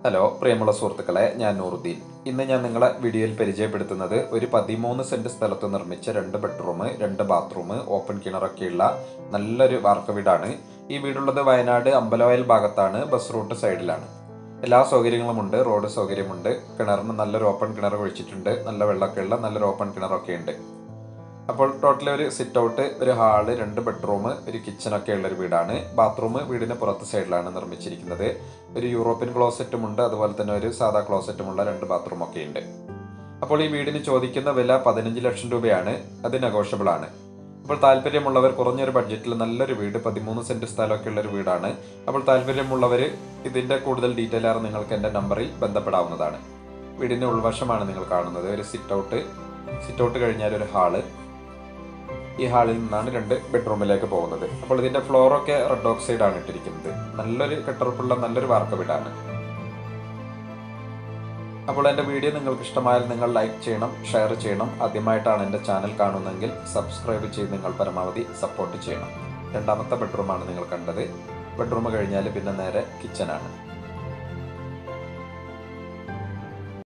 hello പ്രിയമുള്ള സുഹൃത്തുക്കളെ ഞാൻ നൂറുദ്ദീൻ ഇന്ന് ഞാൻ നിങ്ങളെ വീഡിയോയിൽ പരിചയപ്പെടുത്തുന്നത് ഒരു പതിമൂന്ന് സെന്റ് സ്ഥലത്ത് നിർമ്മിച്ച രണ്ട് ബെഡ്റൂം രണ്ട് ബാത്റൂം ഓപ്പൺ കിണറൊക്കെയുള്ള നല്ലൊരു വാർക്ക വീടാണ് ഈ വീടുള്ളത് വയനാട് അമ്പലവയൽ ഭാഗത്താണ് ബസ് റൂട്ട് സൈഡിലാണ് എല്ലാ സൗകര്യങ്ങളുമുണ്ട് റോഡ് സൗകര്യമുണ്ട് കിണറിന് നല്ലൊരു ഓപ്പൺ കിണർ ഒഴിച്ചിട്ടുണ്ട് നല്ല വെള്ളമൊക്കെയുള്ള നല്ലൊരു ഓപ്പൺ കിണറൊക്കെ ഉണ്ട് അപ്പോൾ ടോട്ടൽ ഒരു സിറ്റ് ഔട്ട് ഒരു ഹാള് രണ്ട് ബെഡ്റൂം ഒരു കിച്ചണൊക്കെ ഉള്ള ഒരു വീടാണ് ബാത്റൂം വീടിന് പുറത്ത് സൈഡിലാണ് നിർമ്മിച്ചിരിക്കുന്നത് ഒരു യൂറോപ്യൻ ക്ലോസറ്റും ഉണ്ട് അതുപോലെ തന്നെ ഒരു സാധാ ക്ലോസറ്റുമുള്ള രണ്ട് ബാത്റൂം ഒക്കെ ഉണ്ട് അപ്പോൾ ഈ വീടിന് ചോദിക്കുന്ന വില പതിനഞ്ച് ലക്ഷം രൂപയാണ് അത് നെഗോഷ്യബിൾ ആണ് അപ്പോൾ താല്പര്യമുള്ളവർ കുറഞ്ഞൊരു ബഡ്ജറ്റിൽ നല്ലൊരു വീട് പതിമൂന്ന് സെന്റ് സ്ഥലമൊക്കെ ഉള്ള ഒരു വീടാണ് അപ്പോൾ താല്പര്യമുള്ളവർ ഇതിന്റെ കൂടുതൽ ഡീറ്റെയിൽ ആർ നിങ്ങൾക്ക് എൻ്റെ നമ്പറിൽ ബന്ധപ്പെടാവുന്നതാണ് വീടിന്റെ ഉൾവശമാണ് നിങ്ങൾ കാണുന്നത് ഒരു സിറ്റ് ഔട്ട് സിറ്റ് ഔട്ട് കഴിഞ്ഞാൽ ഒരു ഹാള് ഈ ഹാളിൽ നിന്നാണ് രണ്ട് ബെഡ്റൂമിലേക്ക് പോകുന്നത് അപ്പോൾ ഇതിന്റെ ഫ്ലോറൊക്കെ റെഡ് ഓക്സൈഡ് ആണ് ഇട്ടിരിക്കുന്നത് നല്ലൊരു കെട്ടുറപ്പുള്ള നല്ലൊരു വാർക്ക വീടാണ് അപ്പോൾ എൻ്റെ വീഡിയോ നിങ്ങൾക്ക് ഇഷ്ടമായാൽ നിങ്ങൾ ലൈക്ക് ചെയ്യണം ഷെയർ ചെയ്യണം ആദ്യമായിട്ടാണ് എൻ്റെ ചാനൽ കാണുന്നതെങ്കിൽ സബ്സ്ക്രൈബ് ചെയ്ത് നിങ്ങൾ പരമാവധി സപ്പോർട്ട് ചെയ്യണം രണ്ടാമത്തെ ബെഡ്റൂമാണ് നിങ്ങൾ കണ്ടത് ബെഡ്റൂം കഴിഞ്ഞാൽ പിന്നെ നേരെ കിച്ചനാണ്